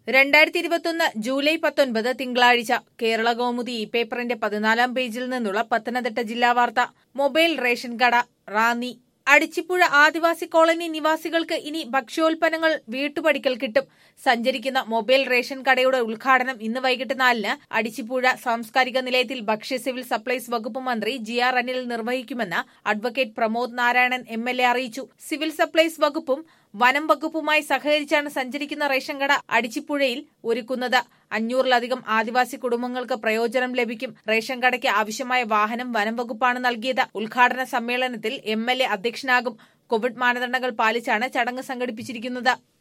രണ്ടായിരത്തി ഇരുപത്തൊന്ന് ജൂലൈ പത്തൊൻപത് തിങ്കളാഴ്ച കേരള കൗമുദി ഈ പേപ്പറിന്റെ പതിനാലാം പേജിൽ നിന്നുള്ള പത്തനംതിട്ട ജില്ലാ വാർത്ത മൊബൈൽ റേഷൻ കട റാന്നി അടിച്ചിപ്പുഴ ആദിവാസി കോളനി നിവാസികൾക്ക് ഇനി ഭക്ഷ്യോൽപ്പന്നങ്ങൾ വീട്ടുപടിക്കൽ കിട്ടും സഞ്ചരിക്കുന്ന മൊബൈൽ റേഷൻ കടയുടെ ഉദ്ഘാടനം ഇന്ന് വൈകിട്ട് നാലിന് അടിച്ചിപ്പുഴ സാംസ്കാരിക നിലയത്തിൽ ഭക്ഷ്യ സിവിൽ സപ്ലൈസ് വകുപ്പ് മന്ത്രി ജി ആർ അനിൽ നിർവഹിക്കുമെന്ന് advocate Pramod Narayanan M L A അറിയിച്ചു സിവിൽ സപ്ലൈസ് വകുപ്പും വനം വകുപ്പുമായി സഹകരിച്ചാണ് സഞ്ചരിക്കുന്ന റേഷൻ കട അടിച്ചിപ്പുഴയിൽ ഒരുക്കുന്നത് അഞ്ഞൂറിലധികം ആദിവാസി കുടുംബങ്ങൾക്ക് പ്രയോജനം ലഭിക്കും റേഷൻ കടയ്ക്ക് ആവശ്യമായ വാഹനം വനം വകുപ്പാണ് നൽകിയത് ഉദ്ഘാടന സമ്മേളനത്തിൽ എം എൽ എ അധ്യക്ഷനാകും കോവിഡ് മാനദണ്ഡങ്ങൾ പാലിച്ചാണ് ചടങ്ങ് സംഘടിപ്പിച്ചിരിക്കുന്നത്